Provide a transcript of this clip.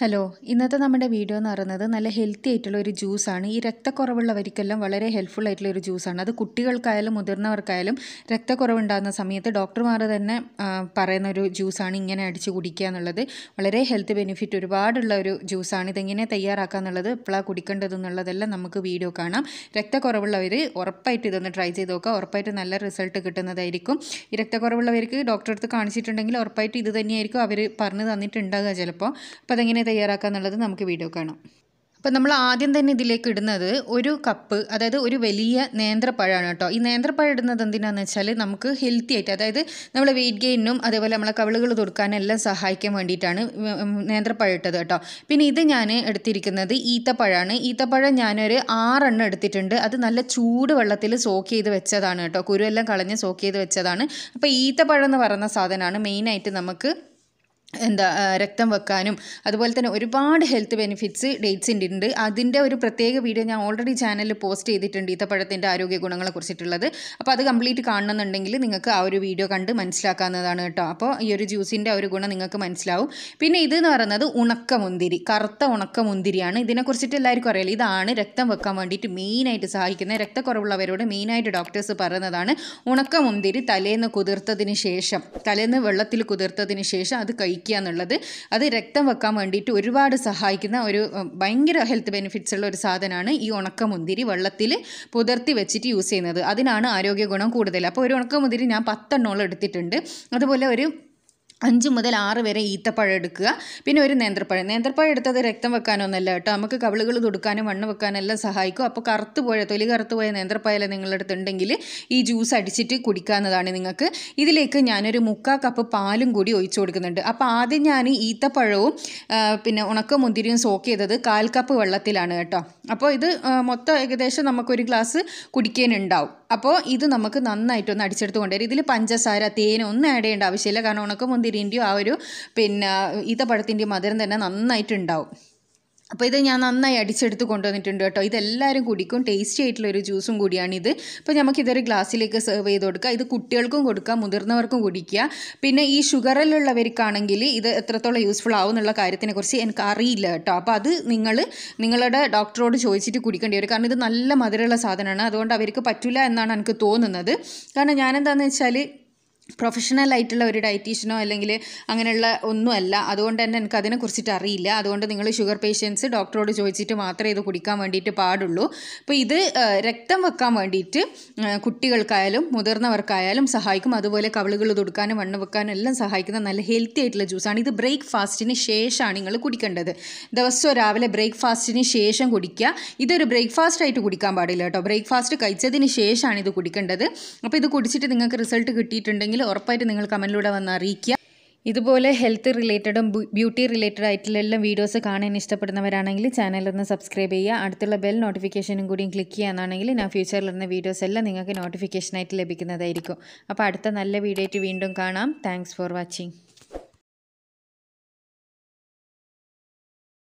hello ഇന്നത്തെ നമ്മുടെ video എന്ന് പറയുന്നത് നല്ല ഹെൽത്തി ആയിട്ടുള്ള ഒരു ജ്യൂസാണ് ഈ രക്തക്കുറവുള്ളവർക്കെല്ലാം വളരെ ഹെൽപ്ഫുൾ ആയിട്ടുള്ള ഒരു ജ്യൂസാണ് അത് കുട്ടികൾക്കായാലും മുതിർന്നവർക്കായാലും രക്തക്കുറവുണ്ടാകുന്ന സമയത്ത് ഡോക്ടർമാർ തന്നെ ആ, പറയുന്ന ഒരു ജ്യൂസാണ് ഇങ്ങനെ അടിച്ച് കുടിക്കുക എന്നുള്ളത് വളരെ ഹെൽത്ത് ബെനിഫിറ്റ് ഒരുപാടുള്ള ഒരു ജ്യൂസാണ് ഇതെങ്ങനെ തയ്യാറാക്കുക എന്നുള്ളത് എപ്പോഴാണ് കുടിക്കേണ്ടത് എന്നുള്ളതെല്ലാം നമുക്ക് വീഡിയോ കാണാം രക്തക്കുറവുള്ളവർ ഉറപ്പായിട്ട് ഇതൊന്ന് ട്രൈ ചെയ്ത് നോക്കുക ഉറപ്പായിട്ട് നല്ല റിസൾട്ട് കിട്ടുന്നതായിരിക്കും ഈ രക്തക്കുറവുള്ളവർക്ക് ഡോക്ടറെ അടുത്ത് കാണിച്ചിട്ടുണ്ടെങ്കിൽ ഉറപ്പായിട്ട് ഇത് തന്നെയായിരിക്കും അവർ പറഞ്ഞു തന്നിട്ടുണ്ടാകുക ചിലപ്പോൾ അപ്പോൾ അതെങ്ങനെ തയ്യാറാക്കുക എന്നുള്ളത് നമുക്ക് വീഡിയോ കാണാം അപ്പോൾ നമ്മൾ ആദ്യം തന്നെ ഇതിലേക്ക് ഇടുന്നത് ഒരു കപ്പ് അതായത് ഒരു വലിയ നേന്ത്രപ്പഴമാണ് കേട്ടോ ഈ നേന്ത്രപ്പഴം ഇടുന്നത് എന്തിനാന്ന് വെച്ചാൽ നമുക്ക് ഹെൽത്തി ആയിട്ട് അതായത് നമ്മൾ വെയിറ്റ് ഗെയിനും അതേപോലെ നമ്മളെ കവിളുകൾ തുറക്കാനും എല്ലാം സഹായിക്കാൻ വേണ്ടിയിട്ടാണ് ഉം നേന്ത്രപ്പഴം ഇട്ടത് കേട്ടോ പിന്നെ ഇത് ഞാൻ എടുത്തിരിക്കുന്നത് ഈത്തപ്പഴമാണ് ഈത്തപ്പഴം ഞാനൊരു ആറെണ്ണം എടുത്തിട്ടുണ്ട് അത് നല്ല ചൂട് വെള്ളത്തിൽ സോക്ക് ചെയ്ത് വെച്ചതാണ് കേട്ടോ കുരുവെല്ലാം കളഞ്ഞ് സോക്ക് ചെയ്ത് വെച്ചതാണ് അപ്പോൾ ഈത്തപ്പഴം എന്ന് പറയുന്ന സാധനമാണ് മെയിനായിട്ട് നമുക്ക് എന്താ ആ, രക്തം വെക്കാനും അതുപോലെ തന്നെ ഒരുപാട് ഹെൽത്ത് ബെനിഫിറ്റ്സ് ഡേറ്റ്സിൻ്റെ ഉണ്ട് അതിൻ്റെ ഒരു പ്രത്യേക വീഡിയോ ഞാൻ ഓൾറെഡി ചാനലിൽ പോസ്റ്റ് ചെയ്തിട്ടുണ്ട് ഈത്തപ്പഴത്തിൻ്റെ ആരോഗ്യ ഗുണങ്ങളെ കുറിച്ചിട്ടുള്ളത് അപ്പോൾ അത് കംപ്ലീറ്റ് കാണണമെന്നുണ്ടെങ്കിൽ നിങ്ങൾക്ക് ആ ഒരു വീഡിയോ കണ്ട് മനസ്സിലാക്കാവുന്നതാണ് കേട്ടോ അപ്പോൾ ഈ ഒരു ജ്യൂസിൻ്റെ ആ ഒരു ഗുണം നിങ്ങൾക്ക് മനസ്സിലാവും പിന്നെ ഇത് എന്ന് പറയുന്നത് ഉണക്കമുന്തിരി കറുത്ത ഉണക്കമുന്തിരിയാണ് ഇതിനെക്കുറിച്ചിട്ട് എല്ലാവർക്കും അറിയില്ല ഇതാണ് രക്തം വെക്കാൻ വേണ്ടിയിട്ട് മെയിനായിട്ട് സഹായിക്കുന്നത് രക്തക്കുറവുള്ളവരോട് മെയിനായിട്ട് ഡോക്ടേഴ്സ് പറയുന്നതാണ് ഉണക്കമുന്തിരി തലേന്ന് കുതിർത്തതിന് ശേഷം തലേന്ന് വെള്ളത്തിൽ കുതിർത്തതിന് ശേഷം അത് കഴിക്കുക എന്നുള്ളത് അത് രക്തം വെക്കാൻ വേണ്ടിയിട്ട് ഒരുപാട് സഹായിക്കുന്ന ഒരു ഉം, ഭയങ്കര ഹെൽത്ത് ബെനിഫിറ്റ്സ് ഉള്ള ഒരു സാധനമാണ് ഈ ഉണക്കമുന്തിരി വെള്ളത്തിൽ പുതിർത്തി വെച്ചിട്ട് യൂസ് ചെയ്യുന്നത് അതിനാണ് ആരോഗ്യ ഗുണം കൂടുതൽ അപ്പോൾ ഒരു ഉണക്കമുന്തിരി ഞാൻ പത്തെണ്ണോളം എടുത്തിട്ടുണ്ട് അതുപോലെ ഒരു അഞ്ച് മുതൽ ആറ് വരെ ഈത്തപ്പഴം എടുക്കുക പിന്നെ ഒരു നേന്ത്രപ്പഴം നേന്ത്രപ്പഴം എടുത്തത് രക്തം വെക്കാനൊന്നല്ല കേട്ടോ നമുക്ക് കവിളുകൾ തുടുക്കാനും വണ്ണം വെക്കാനും എല്ലാം സഹായിക്കും അപ്പോൾ കറുത്ത് പോയ തൊലി കറുത്ത് പോയ നേന്ത്രപ്പഴം നിങ്ങളുടെ അടുത്ത് ഉണ്ടെങ്കിൽ ഈ ജ്യൂസ് അടിച്ചിട്ട് കുടിക്കാവുന്നതാണ് നിങ്ങൾക്ക് ഇതിലേക്ക് ഞാനൊരു മുക്കാൽ കപ്പ് പാലും കൂടി ഒഴിച്ചു കൊടുക്കുന്നുണ്ട് അപ്പോൾ ആദ്യം ഞാൻ ഈത്തപ്പഴവും ആ, പിന്നെ ഉണക്കമുന്തിരിയും സോക്ക് ചെയ്തത് കാൽ കപ്പ് വെള്ളത്തിലാണ് കേട്ടോ അപ്പോൾ ഇത് ആ, മൊത്തം ഏകദേശം നമുക്കൊരു ഗ്ലാസ് കുടിക്കാനുണ്ടാവും അപ്പോൾ ഇത് നമുക്ക് നന്നായിട്ടൊന്ന് അടിച്ചെടുത്ത് കൊണ്ടുവരും ഇതിൽ പഞ്ചസാര തേൻ ഒന്നും ആഡ് ചെയ്യേണ്ട ആവശ്യമില്ല കാരണം ഉണക്കമുന്തിരിൻ്റെയും ആ ഒരു പിന്നെ ഈത്തപ്പഴത്തിൻ്റെയും മധുരം തന്നെ നന്നായിട്ടുണ്ടാവും അപ്പോൾ ഇത് ഞാൻ നന്നായി അടിച്ചെടുത്ത് കൊണ്ടുവന്നിട്ടുണ്ട് കേട്ടോ ഇതെല്ലാവരും കുടിക്കും ടേസ്റ്റി ആയിട്ടുള്ള ഒരു ജ്യൂസും കൂടിയാണിത് അപ്പോൾ നമുക്കിതൊരു ഗ്ലാസ്സിലേക്ക് സെർവ് ചെയ്ത് കൊടുക്കുക ഇത് കുട്ടികൾക്കും കൊടുക്കാം മുതിർന്നവർക്കും കുടിക്കുക പിന്നെ ഈ ഷുഗറിലുള്ളവർക്കാണെങ്കിൽ ഇത് എത്രത്തോളം യൂസ്ഫുൾ ആവും എന്നുള്ള കാര്യത്തിനെക്കുറിച്ച് എനിക്ക് അറിയില്ല കേട്ടോ അപ്പോൾ അത് നിങ്ങൾ നിങ്ങളുടെ ഡോക്ടറോട് ചോദിച്ചിട്ട് കുടിക്കേണ്ടി വരും കാരണം ഇത് നല്ല മധുരമുള്ള സാധനമാണ് അതുകൊണ്ട് അവർക്ക് പറ്റില്ല എന്നാണ് എനിക്ക് തോന്നുന്നത് കാരണം ഞാനെന്താണെന്ന് വെച്ചാൽ പ്രൊഫഷണൽ ആയിട്ടുള്ള ഒരു ഡയറ്റീഷ്യനോ അല്ലെങ്കിൽ അങ്ങനെയുള്ള ഒന്നുമല്ല അതുകൊണ്ട് തന്നെ എനിക്ക് അതിനെക്കുറിച്ചിട്ട് അറിയില്ല അതുകൊണ്ട് നിങ്ങൾ ഷുഗർ പേഷ്യൻസ് ഡോക്ടറോട് ചോദിച്ചിട്ട് മാത്രമേ ഇത് കുടിക്കാൻ വേണ്ടിയിട്ട് പാടുള്ളൂ അപ്പോൾ ഇത് ആ, രക്തം വെക്കാൻ വേണ്ടിയിട്ട് ആ, കുട്ടികൾക്കായാലും മുതിർന്നവർക്കായാലും സഹായിക്കും അതുപോലെ കവിളുകൾ തുടുക്കാനും വണ്ണം വെക്കാനും എല്ലാം സഹായിക്കുന്ന നല്ല ഹെൽത്തി ആയിട്ടുള്ള ജ്യൂസാണ് ഇത് ബ്രേക്ക്ഫാസ്റ്റിന് ശേഷമാണ് നിങ്ങൾ കുടിക്കേണ്ടത് ദിവസവും രാവിലെ ബ്രേക്ക്ഫാസ്റ്റിന് ശേഷം കുടിക്കുക ഇതൊരു ബ്രേക്ക്ഫാസ്റ്റ് ആയിട്ട് കുടിക്കാൻ പാടില്ല കേട്ടോ ബ്രേക്ക്ഫാസ്റ്റ് കഴിച്ചതിന് ശേഷമാണ് ഇത് കുടിക്കേണ്ടത് അപ്പോൾ ഇത് കുടിച്ചിട്ട് നിങ്ങൾക്ക് റിസൾട്ട് കിട്ടിയിട്ടുണ്ടെങ്കിൽ ഉറപ്പായിട്ട് നിങ്ങൾ കമൻറ്റിലൂടെ വന്ന് അറിയിക്കുക ഇതുപോലെ ഹെൽത്ത് റിലേറ്റഡും ബ്യൂട്ടി റിലേറ്റഡ് ആയിട്ടുള്ള എല്ലാം വീഡിയോസ് കാണാൻ ഇഷ്ടപ്പെടുന്നവരാണെങ്കിൽ ചാനൽ ഒന്ന് സബ്സ്ക്രൈബ് ചെയ്യുക അടുത്തുള്ള ബെൽ നോട്ടിഫിക്കേഷനും കൂടിയും ക്ലിക്ക് ചെയ്യാന്നാണെങ്കിൽ ഞാൻ ഫ്യൂച്ചറിൽ ഇടുന്ന വീഡിയോസ് എല്ലാം നിങ്ങൾക്ക് നോട്ടിഫിക്കേഷനായിട്ട് ലഭിക്കുന്നതായിരിക്കും അപ്പോൾ അടുത്ത നല്ല വീഡിയോ ആയിട്ട് വീണ്ടും കാണാം താങ്ക്സ് ഫോർ വാച്ചിങ്